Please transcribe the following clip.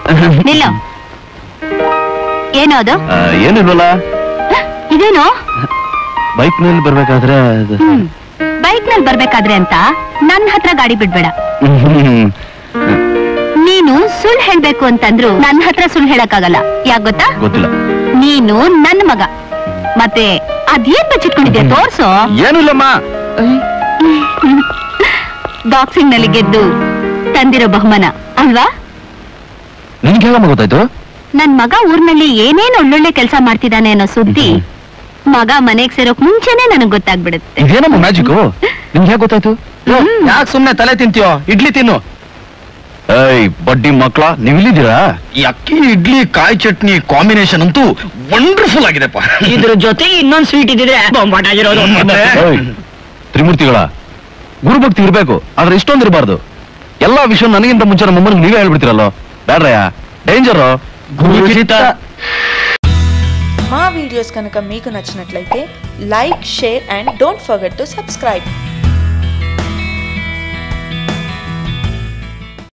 ನಿಲ್ಲು ಏನೋ ಅದು ಆ, ಏನಿಲ್ವಲ್ಲ ಇದೇನು ಬೈಕ್ ನಲ್ಲಿ ಬರ್ಬೇಕಾದ್ರೆ ಅದು- ಹ್ಮ್ ಬೈಕ್ ನಲ್ಲಿ ಬರ್ಬೇಕಾದ್ರೆ ಅಂತ ನನ್ನ ಹತ್ರ ಗಾಡಿ ಬಿಡ್ಬೇಡ ಹ್ಮ್. ನೀನು ಸುಳ್ಳು ಹೇಳ್ಬೇಕು ಅಂತಂದ್ರು ನನ್ನ ಹತ್ರ ಸುಳ್ಳು ಹೇಳಕ್ಕಾಗಲ್ಲ ಯಾಕ್ ಗೊತ್ತಾ ಗೊತ್ತಿಲ್ಲ ನೀನು ನನ್ನ ಮಗ ಮತ್ತೆ ಅದೇನ್ ಬಚ್ಚಿಟ್ಕೊಂಡಿದ್ಯಾ ತೋರ್ಸು ಏನಿಲ್ಲಮ್ಮ ಬಾಕ್ಸಿಂಗ್ ನಲ್ಲಿ ಗೆದ್ದು ತಂದಿರೋ ಬಹುಮಾನ ಅಲ್ವಾ ನಿನ್ಗೆ ಹೇಗಮ್ಮ ಗೊತ್ತಾಯ್ತು ನನ್ ಮಗ ಊರ್ನಲ್ಲಿ ಏನೇನ್ ಒಳ್ಳೊಳ್ಳೆ ಕೆಲಸ ಮಾಡ್ತಿದ್ದಾನೆ ಅನ್ನೋ ಸುದ್ದಿ ಮಗ ಮನೆಗ್ ಸೇರೋಕ್ ಮುಂಚೆನೆ ನನಗ್ ಗೊತ್ತಾಗ್ಬಿಡುತ್ತೆ ಇದೇನಮ್ಮ ಮ್ಯಾಜಿಕ್ ನಿಮ್ಗೆ ಹೇಗೆ ಗೊತ್ತಾಯ್ತು ಯಾಕೆ ಸುಮ್ನೆ ತಲೆ ತಿಂತೀಯೋ ಇಡ್ಲಿ ತಿನ್ನು ಏಯ್ ಬಡ್ಡಿ ಮಕ್ಳ ನೀವ್ ಇಲ್ಲಿದ್ದೀರಾ ಈ ಅಕ್ಕಿ ಇಡ್ಲಿ ಕಾಯಿ ಚಟ್ನಿ ಕಾಂಬಿನೇಷನ್ ಅಂತೂ ವಂಡರ್ಫುಲ್ ಆಗಿದೆಪ್ಪ ಇದ್ರ ಜೊತೆಗೆ ಇನ್ನೊಂದ್ ಸ್ವೀಟ್ ಇದ್ದಿದ್ರೆ ಬೊಂಬಾಟ ಆಗಿರೋದು ಏಯ್, ತ್ರಿಮೂರ್ತಿಗಳ ಗುರುಭಕ್ತಿ ಇರ್ಬೇಕು ಆದ್ರೆ ಇಷ್ಟೊಂದು ಇರಬಾರ್ದು ಎಲ್ಲಾ ವಿಷಯ ನನಗಿಂತ ಮುಂಚೆ ನಮ್ಮ ಅಮ್ಮನಿಗೆ ನೀವೇ ಹೇಳ್ಬಿಡ್ತೀರಲ್ಲೋ ಬೇಡ್ರಯ್ಯ ಡೇಂಜರು మా వీడియోస్ కనుక మీకు నచ్చినట్లయితే like share and don't forget to subscribe